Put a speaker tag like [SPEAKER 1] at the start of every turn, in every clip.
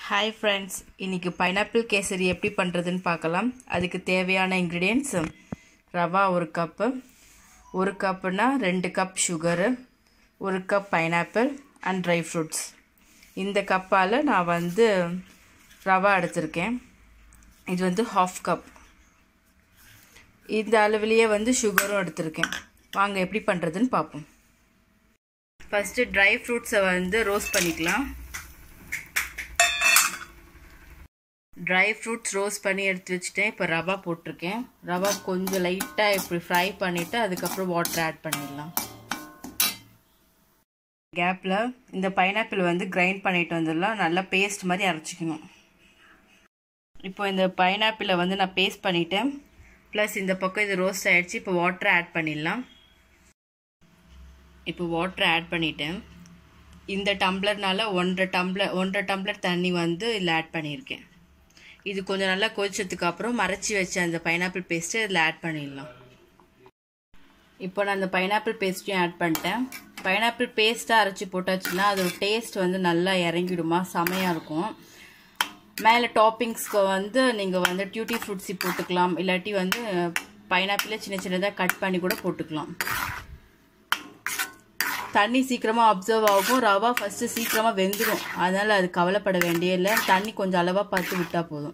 [SPEAKER 1] hi friends இன்றைக்கி pineapple kesari எப்படி பண்ணுறதுன்னு பார்க்கலாம் அதுக்கு தேவையான இன்க்ரீடியன்ட்ஸ் ரவா ஒரு கப்பு ஒரு கப்புனா ரெண்டு கப் சுகரு ஒரு cup pineapple and dry fruits இந்த கப்பால் நான் வந்து ரவா எடுத்திருக்கேன் இது வந்து ஹாஃப் கப் இந்த அளவுலேயே வந்து சுகரும் எடுத்திருக்கேன் வாங்க எப்படி பண்ணுறதுன்னு பார்ப்போம் ஃபஸ்ட்டு ட்ரை ஃப்ரூட்ஸை வந்து ரோஸ்ட் பண்ணிக்கலாம் ட்ரை ஃப்ரூட்ஸ் ரோஸ்ட் பண்ணி எடுத்து வச்சுட்டேன் இப்போ ரவா போட்டிருக்கேன் ரவா கொஞ்சம் லைட்டாக இப்படி ஃப்ரை பண்ணிவிட்டு அதுக்கப்புறம் வாட்டர் ஆட் பண்ணிடலாம் கேப்பில் இந்த பைனாப்பிள் வந்து கிரைண்ட் பண்ணிட்டு வந்துடலாம் நல்லா பேஸ்ட் மாதிரி அரைச்சிக்கணும் இப்போ இந்த பைனாப்பிளை வந்து நான் பேஸ்ட் பண்ணிட்டேன் ப்ளஸ் இந்த பக்கம் இது ரோஸ்ட் ஆகிடுச்சு இப்போ வாட்டர் ஆட் பண்ணிடலாம் இப்போ வாட்டர் ஆட் பண்ணிட்டேன் இந்த டம்ளர்னால ஒன்றரை டம்ளர் ஒன்றரை டம்ளர் தண்ணி வந்து இதில் ஆட் பண்ணியிருக்கேன் இது கொஞ்சம் நல்லா கொதிச்சதுக்கு அப்புறம் மறைச்சி வச்ச அந்த பைனாப்பிள் பேஸ்ட்டு இதில் ஆட் பண்ணிடலாம் இப்போ நான் அந்த பைனாப்பிள் பேஸ்ட்டையும் ஆட் பண்ணிட்டேன் பைனாப்பிள் பேஸ்ட்டாக அரைச்சி போட்டாச்சுன்னா அதோட டேஸ்ட் வந்து நல்லா இறங்கிடுமா செமையாக இருக்கும் மேலே டாப்பிங்ஸ்க்கு வந்து நீங்கள் வந்து டியூட்டி ஃப்ரூட்ஸி போட்டுக்கலாம் இல்லாட்டி வந்து பைனாப்பிளே சின்ன சின்னதாக கட் பண்ணி கூட போட்டுக்கலாம் தண்ணி சீக்கிரமாக அப்சர்வ் ஆகும் ரவா ஃபஸ்ட்டு சீக்கிரமாக வெந்துடும் அதனால் அது கவலைப்பட வேண்டிய இல்லை தண்ணி கொஞ்சம் அளவாக பார்த்து விட்டால் போதும்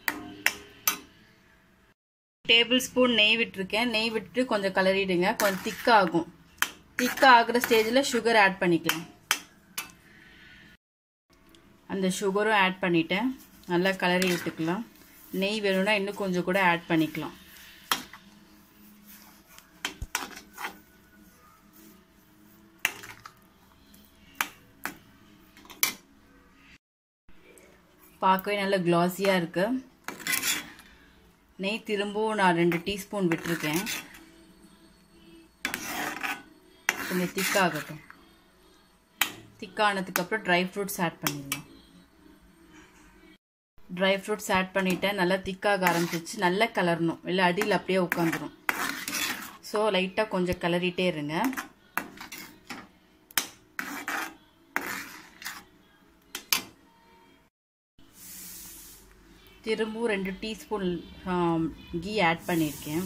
[SPEAKER 1] டேபிள் ஸ்பூன் நெய் விட்டுருக்கேன் நெய் விட்டு கொஞ்சம் கலரிடுங்க கொஞ்சம் திக்காகும் திக்காக ஆகிற ஸ்டேஜில் சுகர் ஆட் பண்ணிக்கலாம் அந்த சுகரும் ஆட் பண்ணிட்டேன் நல்லா கலரி விட்டுக்கலாம் நெய் வேணும்னா இன்னும் கொஞ்சம் கூட ஆட் பண்ணிக்கலாம் பார்க்கவே நல்ல க்ளாஸியாக இருக்குது நெய் திரும்பவும் நான் ரெண்டு டீஸ்பூன் விட்டுருக்கேன் கொஞ்சம் திக்காகட்டும் திக்கானதுக்கப்புறம் ட்ரை ஃப்ரூட்ஸ் ஆட் பண்ணிடலாம் ட்ரை ஃப்ரூட்ஸ் ஆட் பண்ணிவிட்டேன் நல்லா திக்காக ஆரம்பிச்சிச்சு நல்லா கலரணும் இல்லை அடியில் அப்படியே உட்காந்துரும் ஸோ லைட்டாக கொஞ்சம் கிளறிட்டே இருங்க திரும்பவும் ரெண்டு டீஸ்பூன் கீ ஆட் பண்ணியிருக்கேன்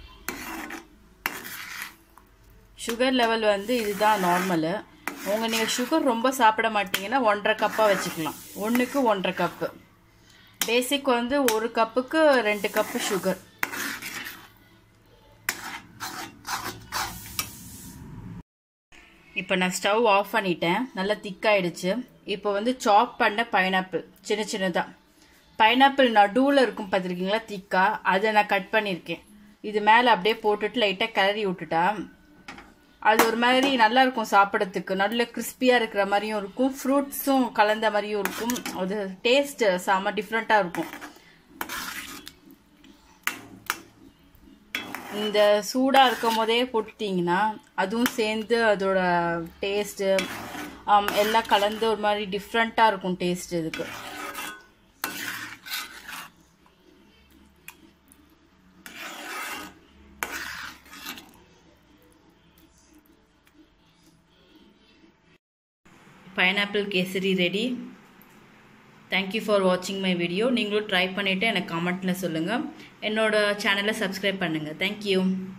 [SPEAKER 1] சுகர் லெவல் வந்து இதுதான் நார்மலு உங்கள் நீங்கள் சுகர் ரொம்ப சாப்பிட மாட்டீங்கன்னா ஒன்றரை கப்பாக வச்சுக்கலாம் ஒன்றுக்கு ஒன்றரை கப்பு பேசிக் வந்து ஒரு கப்புக்கு ரெண்டு கப்பு சுகர் இப்போ நான் ஸ்டவ் ஆஃப் பண்ணிட்டேன் நல்லா திக்காயிடுச்சு இப்போ வந்து சாப் பண்ண பைனாப்பிள் சின்ன சின்னதாக பைனாப்பிள் நடுவில் இருக்கும் பார்த்துருக்கீங்களா திக்கா அதை நான் கட் பண்ணியிருக்கேன் இது மேலே அப்படியே போட்டுட்டு லைட்டாக கிளறி விட்டுட்டா அது ஒரு மாதிரி நல்லா இருக்கும் சாப்பிட்றதுக்கு நல்ல கிறிஸ்பியாக இருக்கிற மாதிரியும் இருக்கும் ஃப்ரூட்ஸும் கலந்த மாதிரியும் இருக்கும் அது டேஸ்ட் செம்ம டிஃப்ரெண்ட்டாக இருக்கும் இந்த சூடாக இருக்கும் போதே போட்டுட்டிங்கன்னா அதுவும் சேர்ந்து அதோட டேஸ்ட்டு எல்லாம் கலந்து ஒரு மாதிரி டிஃப்ரெண்ட்டாக இருக்கும் டேஸ்ட் இதுக்கு pineapple kesari ready thank you for வாட்சிங் மை வீடியோ நீங்களும் ட்ரை பண்ணிவிட்டு எனக்கு கமெண்ட்டில் சொல்லுங்கள் என்னோடய சேனலை சப்ஸ்கிரைப் பண்ணுங்கள் தேங்க்யூ